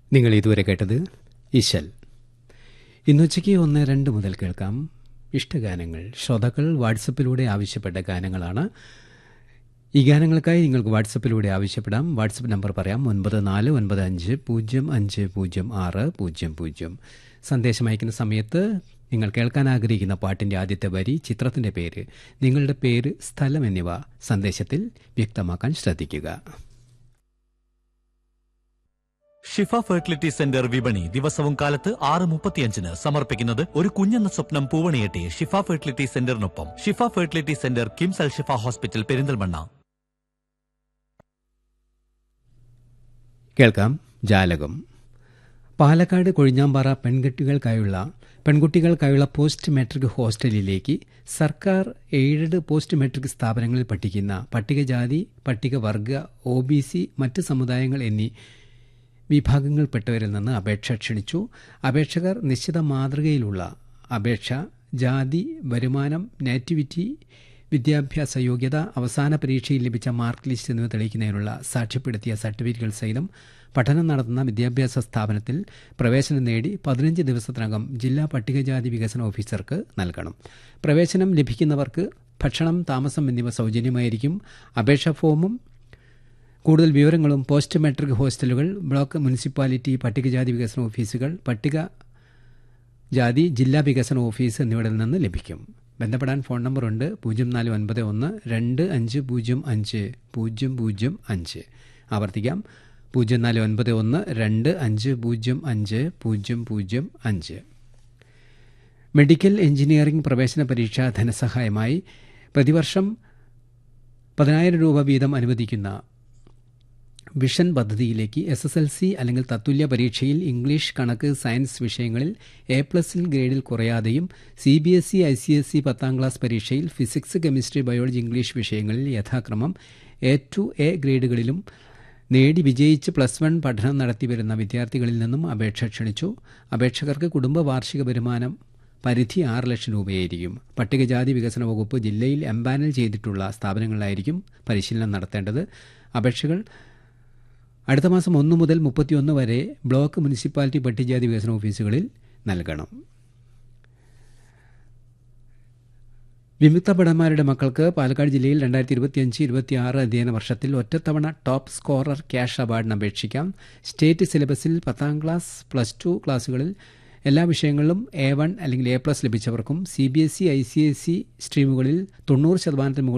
നിങ്ങൾ ഇതുവരെ കേട്ടത് ഇശൽ ഇന്നുച്ചയ്ക്ക് ഒന്ന് രണ്ട് മുതൽ കേൾക്കാം ഇഷ്ടഗാനങ്ങൾ ശ്രോതാക്കൾ വാട്സപ്പിലൂടെ ആവശ്യപ്പെട്ട ഗാനങ്ങളാണ് ഈ ഗാനങ്ങൾക്കായി നിങ്ങൾക്ക് വാട്സപ്പിലൂടെ ആവശ്യപ്പെടാം വാട്സപ്പ് നമ്പർ പറയാം ഒൻപത് നാല് ഒൻപത് അഞ്ച് പൂജ്യം അഞ്ച് പൂജ്യം ആറ് പൂജ്യം പൂജ്യം സന്ദേശം അയക്കുന്ന സമയത്ത് നിങ്ങൾ കേൾക്കാൻ ആഗ്രഹിക്കുന്ന പാട്ടിന്റെ ആദ്യത്തെ വരി ചിത്രത്തിന്റെ പേര് നിങ്ങളുടെ പേര് സ്ഥലം എന്നിവ സന്ദേശത്തിൽ വ്യക്തമാക്കാൻ ശ്രദ്ധിക്കുക ഷിഫ ഫെർട്ടിലിറ്റി സെന്റർ വിപണി ദിവസവും കാലത്ത് ആറ് മുപ്പത്തിയഞ്ചിന് സമർപ്പിക്കുന്നത് ഒരു കുഞ്ഞെന്ന സ്വപ്നം പൂവണിയെട്ടി ഷിഫ ഫെർട്ടിലിറ്റി സെന്ററിനൊപ്പം Shifa fertility centre KIMS Al Shifa hospital Perinthalmanna കേൾക്കാം ജാലകം പാലക്കാട് കൊഴിഞ്ഞാമ്പാറ പെൺകുട്ടികൾക്കായുള്ള പെൺകുട്ടികൾക്കായുള്ള പോസ്റ്റ് മെട്രിക് ഹോസ്റ്റലിലേക്ക് സർക്കാർ എയ്ഡഡ് പോസ്റ്റ് മെട്രിക് സ്ഥാപനങ്ങളിൽ പഠിക്കുന്ന പട്ടികജാതി പട്ടികവർഗ ഒ ബി സി മറ്റ് സമുദായങ്ങൾ എന്നീ വിഭാഗങ്ങളിൽപ്പെട്ടവരിൽ നിന്ന് അപേക്ഷ ക്ഷണിച്ചു അപേക്ഷകർ നിശ്ചിത മാതൃകയിലുള്ള അപേക്ഷ ജാതി വരുമാനം നാറ്റിവിറ്റി വിദ്യാഭ്യാസ യോഗ്യത അവസാന പരീക്ഷയിൽ ലഭിച്ച മാർക്ക് ലിസ്റ്റ് എന്നിവ തെളിയിക്കുന്നതിനുള്ള സാക്ഷ്യപ്പെടുത്തിയ സർട്ടിഫിക്കറ്റുകൾ സഹിതം പഠനം നടത്തുന്ന വിദ്യാഭ്യാസ സ്ഥാപനത്തിൽ പ്രവേശനം നേടി പതിനഞ്ച് ദിവസത്തിനകം ജില്ലാ പട്ടികജാതി വികസന ഓഫീസർക്ക് നൽകണം പ്രവേശനം ലഭിക്കുന്നവർക്ക് ഭക്ഷണം താമസം എന്നിവ സൗജന്യമായിരിക്കും അപേക്ഷാ ഫോമും കൂടുതൽ വിവരങ്ങളും പോസ്റ്റ് മെട്രിക് ഹോസ്റ്റലുകൾ ബ്ലോക്ക് മുനിസിപ്പാലിറ്റി പട്ടികജാതി വികസന ഓഫീസുകൾ പട്ടിക ജാതി ജില്ലാ വികസന ഓഫീസ് എന്നിവിടങ്ങളിൽ നിന്ന് ലഭിക്കും ബന്ധപ്പെടാൻ ഫോൺ നമ്പറുണ്ട് പൂജ്യം നാല് ഒൻപത് ഒന്ന് രണ്ട് അഞ്ച് പൂജ്യം അഞ്ച് പൂജ്യം പൂജ്യം അഞ്ച് ആവർത്തിക്കാം പൂജ്യം നാല് ഒൻപത് ഒന്ന് രണ്ട് അഞ്ച് പൂജ്യം അഞ്ച് പൂജ്യം പൂജ്യം അഞ്ച് മെഡിക്കൽ എഞ്ചിനീയറിംഗ് പ്രവേശന പരീക്ഷ ധനസഹായമായി പ്രതിവർഷം പതിനായിരം രൂപ വീതം അനുവദിക്കുന്ന വിഷൻ പദ്ധതിയിലേക്ക് എസ് എസ് എൽ സി അല്ലെങ്കിൽ തത്തുല്യ പരീക്ഷയിൽ ഇംഗ്ലീഷ് കണക്ക് സയൻസ് വിഷയങ്ങളിൽ എ പ്ലസിൽ ഗ്രേഡിൽ കുറയാതെയും C B S E I C S E പത്താം ക്ലാസ് പരീക്ഷയിൽ ഫിസിക്സ് കെമിസ്ട്രി ബയോളജി ഇംഗ്ലീഷ് വിഷയങ്ങളിൽ യഥാക്രമം എ ടു എ ഗ്രേഡുകളിലും നേടി വിജയിച്ച് പ്ലസ് വൺ പഠനം നടത്തിവരുന്ന വിദ്യാർത്ഥികളിൽ നിന്നും അപേക്ഷ ക്ഷണിച്ചു അപേക്ഷകർക്ക് കുടുംബ വാർഷിക വരുമാനം പരിധി ആറ് ലക്ഷം രൂപയായിരിക്കും പട്ടികജാതി വികസന വകുപ്പ് ജില്ലയിൽ എംപാനൽ ചെയ്തിട്ടുള്ള സ്ഥാപനങ്ങളിലായിരിക്കും പരിശീലനം നടത്തേണ്ടത് അപേക്ഷകൾ അടുത്ത മാസം ഒന്ന് മുതൽ മുപ്പത്തിയൊന്ന് വരെ ബ്ലോക്ക് മുനിസിപ്പാലിറ്റി പട്ടികജാതി വികസന ഓഫീസുകളിൽ നൽകണം വിമുക്ത ഭടന്മാരുടെ മക്കൾക്ക് പാലക്കാട് ജില്ലയിൽ രണ്ടായിരത്തി ഇരുപത്തിയഞ്ച് ഇരുപത്തിയാറ് അധ്യയന വർഷത്തിൽ ഒറ്റത്തവണ ടോപ്പ് സ്കോറർ ക്യാഷ് അവാർഡിന് അപേക്ഷിക്കാം സ്റ്റേറ്റ് സിലബസിൽ പത്താം ക്ലാസ് പ്ലസ് ടു ക്ലാസുകളിൽ എല്ലാ വിഷയങ്ങളിലും എ വൺ അല്ലെങ്കിൽ എ പ്ലസ് ലഭിച്ചവർക്കും C B S E I C S E സ്ട്രീമുകളിൽ തൊണ്ണൂറ് ശതമാനത്തിന് മുകളിൽ